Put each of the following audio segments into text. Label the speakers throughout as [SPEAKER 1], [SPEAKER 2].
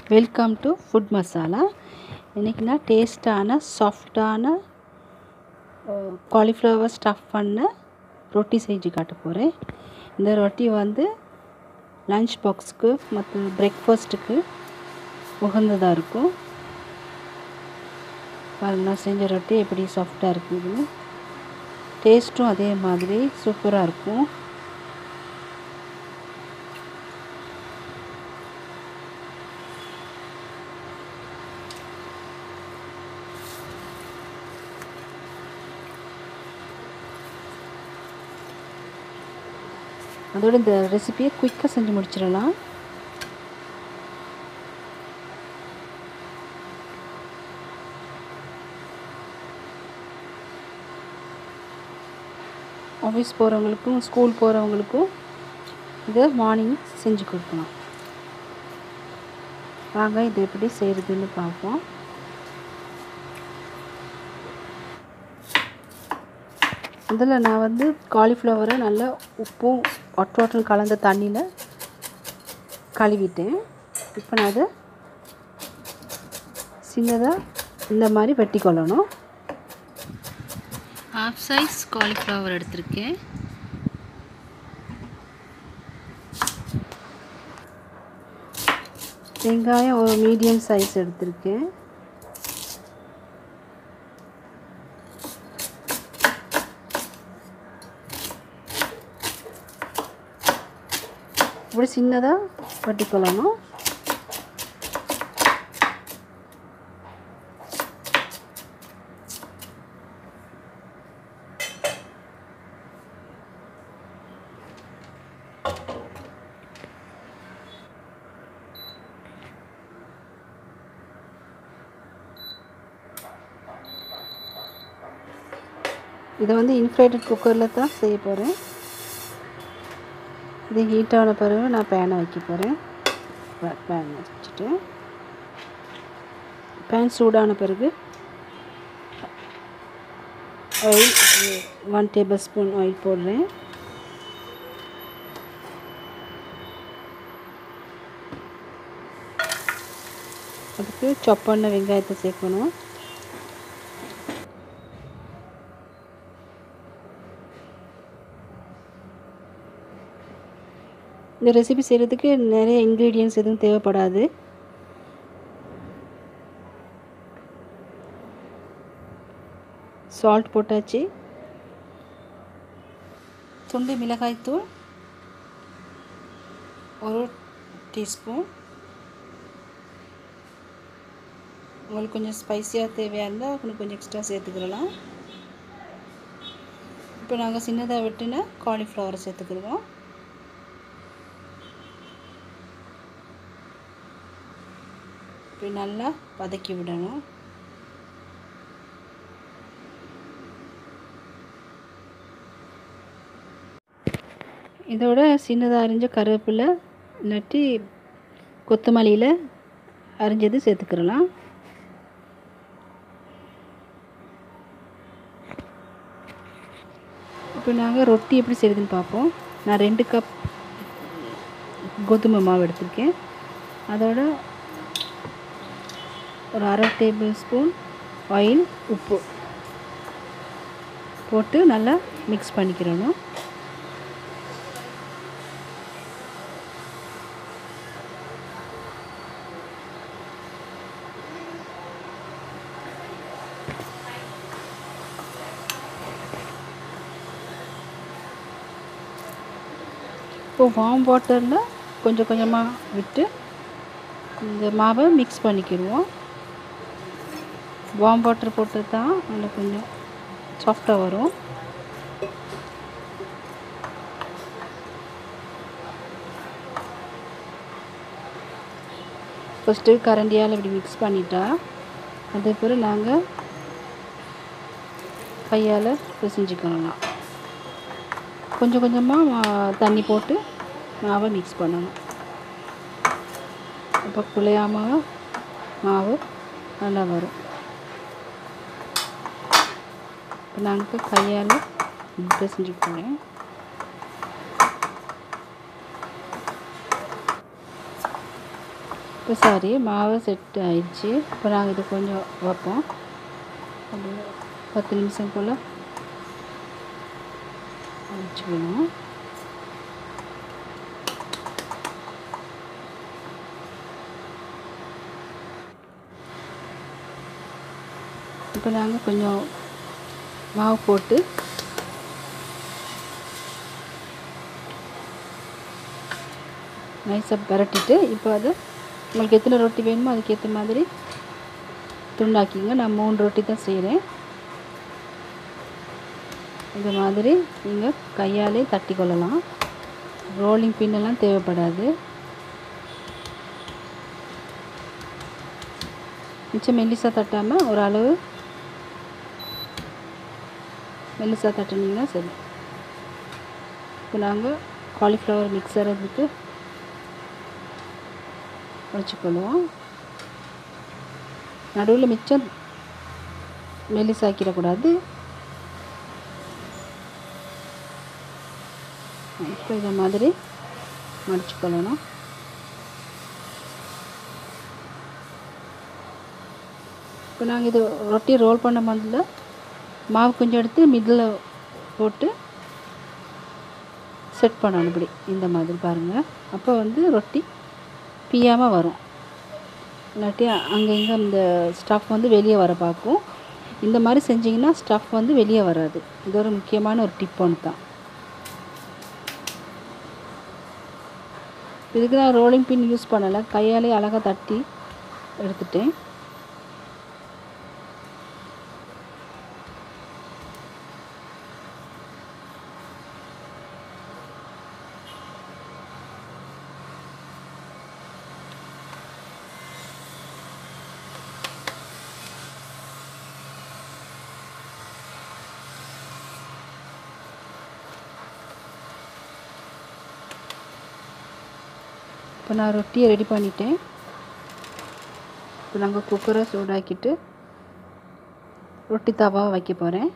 [SPEAKER 1] welcome to food masala இன்றைக்கி நான் டேஸ்ட்டான சாஃப்டான காலிஃப்ளவர் ஸ்டஃப் பண்ண ரொட்டி செஞ்சு காட்ட போகிறேன் இந்த ரொட்டி வந்து லஞ்ச் பாக்ஸுக்கு மற்ற பிரேக்ஃபாஸ்ட்டுக்கு உகந்ததாக இருக்கும் பாருங்க நான் செஞ்ச ரொட்டி எப்படி சாஃப்டாக இருக்குதுன்னு டேஸ்ட்டும் அதே மாதிரி சூப்பராக இருக்கும் அதோட இந்த ரெசிபியை குயிக்காக செஞ்சு முடிச்சிடலாம் ஆஃபீஸ் போகிறவங்களுக்கும் ஸ்கூல் போகிறவங்களுக்கும் இதை மார்னிங் செஞ்சு கொடுக்கலாம் வாங்க இது எப்படி செய்கிறதுன்னு பார்ப்போம் இதில் நான் வந்து காலிஃப்ளவரை நல்லா உப்பும் ஒட்டு ஒட்டும் கலந்த தண்ணியில் கழுவிட்டேன் இப்போ நான் அதை சின்னதாக இந்த மாதிரி வெட்டி கொள்ளணும் ஹாஃப் சைஸ் காலிஃப்ளவர் எடுத்திருக்கேன் வெங்காயம் ஒரு மீடியம் சைஸ் எடுத்திருக்கேன் இப்படி சின்னதாக வெட்டிக்கொள்ளணும் இதை வந்து இன்ஃப்ளேட்டட் குக்கரில் தான் செய்ய போகிறேன் இது ஹீட் ஆன பிறகு நான் பேனை வைக்க போகிறேன் பேன் வச்சுட்டு பேன் சூடான பிறகு oil one tablespoon oil போடுறேன் அதுக்கு சாப் பண்ண வெங்காயத்தை சேர்க்கணும் இந்த ரெசிபி செய்கிறதுக்கு நிறைய இன்க்ரீடியன்ஸ் எதுவும் தேவைப்படாது சால்ட் போட்டாச்சு துண்டு மிளகாய்த்தூள் ஒரு டீஸ்பூன் உங்களுக்கு கொஞ்சம் ஸ்பைஸியாக தேவையாக இருந்தால் கொஞ்சம் கொஞ்சம் எக்ஸ்ட்ரா சேர்த்துக்கிடலாம் இப்போ நாங்கள் சின்னதாக வெட்டின காலிஃப்ளவரை சேர்த்துக்கிடுவோம் இப்படி நல்லா வதக்கி விடணும் இதோட சின்னதாக அரிஞ்ச கருவேப்பிலை இல்லாட்டி கொத்தமல்லியில் அரிஞ்சது சேர்த்துக்கிறலாம் இப்போ நாங்கள் ரொட்டி எப்படி செய்யுதுன்னு பார்ப்போம் நான் ரெண்டு கப் கோதுமை மாவு எடுத்திருக்கேன் அதோட ஒரு அரை டேபிள் ஸ்பூன் ஆயில் உப்பு போட்டு நல்லா மிக்ஸ் பண்ணிக்கிறணும் இப்போ வார்ம் வாட்டரில் கொஞ்சம் கொஞ்சமாக விட்டு இந்த மாவை மிக்ஸ் பண்ணிக்கிடுவோம் வார்ம் வாட்டர் போட்டு தான் நல்லா கொஞ்சம் சாஃப்டாக வரும் ஃபஸ்ட்டு கரண்டியால் இப்படி மிக்ஸ் பண்ணிட்டா அதே பிறகு நாங்கள் கையால் பிசைஞ்சிக்கணும் கொஞ்சம் கொஞ்சமாக தண்ணி போட்டு மாவை மிக்ஸ் பண்ணணும் அப்போ குழையாமல் மாவு நல்லா வரும் இப்போ நாங்கள் கையால் பிசைஞ்சுக்கிறேன் இப்போ சாரி மாவு செட் ஆயிடுச்சு இப்போ நாங்கள் இது கொஞ்சம் வைப்போம் ஒரு பத்து நிமிஷம் போல் வச்சுக்கணும் இப்போ நாங்கள் கொஞ்சம் மாவு போட்டு நைஸாக பரட்டிட்டு இப்போ அது உங்களுக்கு எத்தனை ரொட்டி வேணுமோ அதுக்கேற்ற மாதிரி துண்டாக்கிங்க நான் மூணு ரொட்டி தான் செய்கிறேன் இந்த மாதிரி நீங்கள் கையாலே தட்டி கொள்ளலாம் ரோலிங் பின்னெல்லாம் தேவைப்படாது மிச்சம் மெல்லிசாக தட்டாமல் ஒரு அளவு மெல்லிசாக தட்டினீங்கன்னா சரி இப்போ நாங்கள் காலிஃப்ளவர் மிக்சர் எடுத்து வச்சுக்கொள்வோம் நடுவில் மிச்சம் மெல்லிசாக்கிடக்கூடாது இப்போ இதை மாதிரி மடிச்சுக்கொள்ளணும் இப்போ நாங்கள் இது ரொட்டி ரோல் பண்ண முதல்ல மாவு கொஞ்சம் எடுத்து மிடில் போட்டு செட் பண்ணணும் இப்படி இந்த மாதிரி பாருங்கள் அப்போ வந்து ரொட்டி பியாமல் வரும் இல்லாட்டி அங்கே இங்கே இந்த ஸ்டஃப் வந்து வெளியே வர பார்க்கும் இந்த மாதிரி செஞ்சிங்கன்னா ஸ்டஃப் வந்து வெளியே வராது இது ஒரு முக்கியமான ஒரு டிப் ஒன்று தான் இதுக்கு நான் ரோலிங் பின் யூஸ் பண்ணலை கையாலே அழகாக தட்டி எடுத்துட்டேன் இப்போ நான் ரொட்டியை ரெடி பண்ணிட்டேன் இப்போ நாங்கள் குக்கரை சூடாக்கிட்டு ரொட்டி தவாவை வைக்க போகிறேன்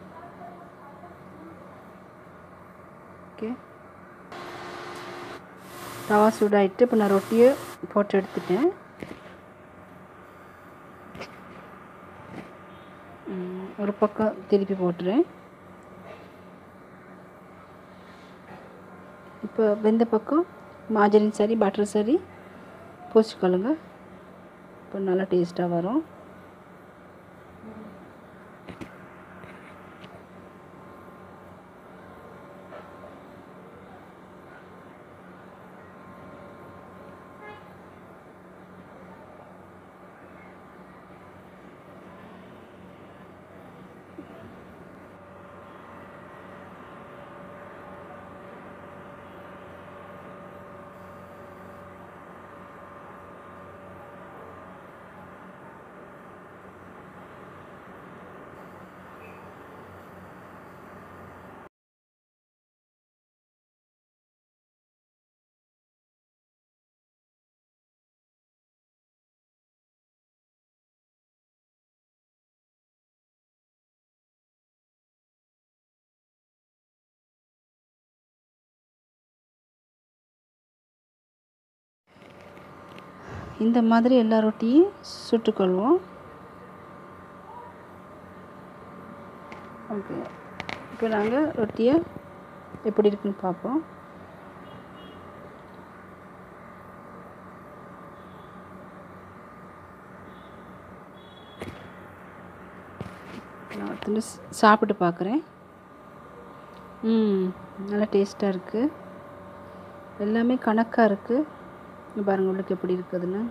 [SPEAKER 1] ஓகே தவா சூடாகிட்டு இப்போ நான் ரொட்டியை போட்டு எடுத்துட்டேன் ம், ஒரு பக்கம் திருப்பி போட்டுறேன் இப்போ வெந்த பக்கம் மாஜரின் சரி பட்டர் சரி பூசிக்கொள்ளுங்க இப்போ நல்லா டேஸ்ட்டாக வரும் இந்த மாதிரி எல்லா ரொட்டியும் சுட்டுக்கொள்வோம் ஓகே இப்போ நாங்கள் ரொட்டியை எப்படி இருக்குன்னு பார்ப்போம் நான் வந்து சாப்பிட்டு பார்க்குறேன் ம் நல்லா டேஸ்ட்டாக இருக்குது எல்லாமே கணக்காக இருக்குது இங்க பாருங்க உள்ளுக்கு எப்படி இருக்குதுன்னு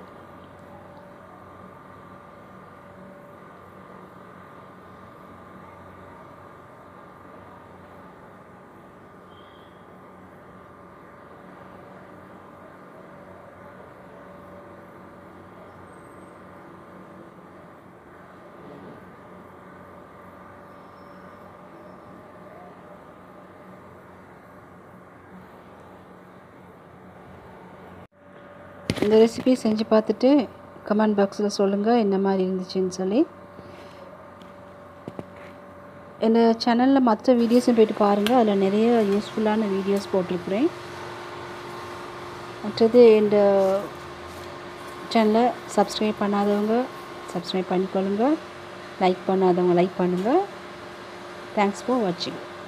[SPEAKER 1] இந்த ரெசிபி செஞ்சு பார்த்துட்டு கமெண்ட் பாக்ஸில் சொல்லுங்கள் என்ன மாதிரி இருந்துச்சுன்னு சொல்லி என்ன சேனலில் மற்ற வீடியோஸும் போயிட்டு பாருங்கள் அதில் நிறைய யூஸ்ஃபுல்லான வீடியோஸ் போட்டிருக்கிறேன் மற்றது இந்த சேனலை சப்ஸ்கிரைப் பண்ணாதவங்க சப்ஸ்கிரைப் பண்ணிக்கொள்ளுங்க லைக் பண்ணாதவங்க லைக் பண்ணுங்கள் தேங்க்ஸ் ஃபார் வாட்சிங்